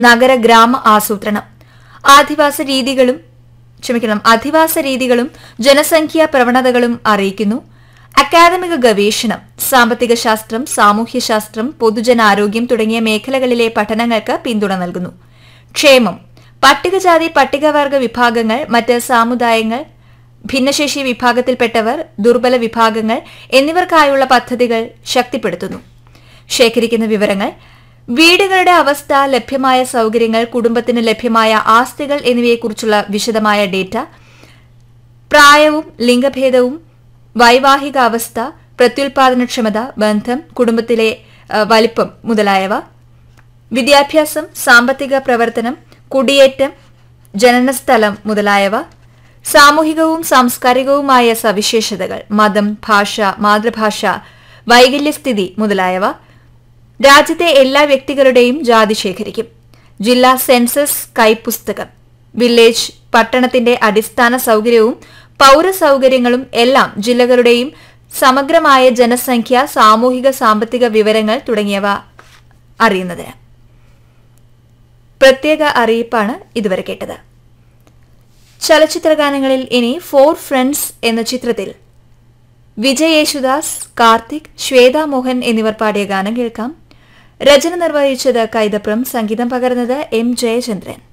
നഗര ഗ്രാമ ആസൂത്രണം ആദിവാസ രീതികളും ക്ഷമിക്കണം അധിവാസ രീതികളും ജനസംഖ്യാ പ്രവണതകളും അറിയിക്കുന്നു അക്കാദമിക ഗവേഷണം സാമ്പത്തിക ശാസ്ത്രം സാമൂഹ്യശാസ്ത്രം പൊതുജനാരോഗ്യം തുടങ്ങിയ മേഖലകളിലെ പഠനങ്ങൾക്ക് പിന്തുണ നൽകുന്നു ക്ഷേമം പട്ടികജാതി പട്ടികവർഗ വിഭാഗങ്ങൾ മറ്റ് സാമുദായങ്ങൾ ഭിന്നശേഷി വിഭാഗത്തിൽപ്പെട്ടവർ ദുർബല വിഭാഗങ്ങൾ എന്നിവർക്കായുള്ള പദ്ധതികൾ ശക്തിപ്പെടുത്തുന്നു ശേഖരിക്കുന്ന വിവരങ്ങൾ വീടുകളുടെ അവസ്ഥ ലഭ്യമായ സൌകര്യങ്ങൾ കുടുംബത്തിന് ലഭ്യമായ ആസ്തികൾ എന്നിവയെക്കുറിച്ചുള്ള വിശദമായ ഡേറ്റ പ്രായവും ലിംഗഭേദവും വൈവാഹിക അവസ്ഥ പ്രത്യുൽപാദനക്ഷമത ബന്ധം കുടുംബത്തിലെ അഹ്, വലിപ്പം മുതലായവ വിദ്യാഭ്യാസം സാമ്പത്തിക പ്രവർത്തനം കുടിയേറ്റം ജനനസ്ഥലം മുതലായവ സാമൂഹികവും സാംസ്കാരികവുമായ സവിശേഷതകൾ മതം ഭാഷ മാതൃഭാഷ വൈകല്യസ്ഥിതി മുതലായവ രാജ്യത്തെ എല്ലാ വ്യക്തികളുടെയും ജാതി ശേഖരിക്കും ജില്ലാ സെൻസസ് കൈപ്പുസ്തകം വില്ലേജ് പട്ടണത്തിന്റെ അടിസ്ഥാന സൗകര്യവും പൌരസൗകര്യങ്ങളും എല്ലാം ജില്ലകളുടെയും സമഗ്രമായ ജനസംഖ്യ സാമൂഹിക സാമ്പത്തിക വിവരങ്ങൾ തുടങ്ങിയവ അറിയുന്നതിന് പ്രത്യേക അറിയിപ്പാണ് ഇതുവരെ കേട്ടത് ചലച്ചിത്രഗാനങ്ങളിൽ ഇനി ഫോർ ഫ്രണ്ട്സ് എന്ന ചിത്രത്തിൽ വിജയ് യേശുദാസ് കാർത്തിക് ശ്വേത മോഹൻ എന്നിവർ പാടിയ ഗാനം കേൾക്കാം രചന നിർവഹിച്ചത് കൈതപ്രം സംഗീതം പകർന്നത് എം ജയചന്ദ്രൻ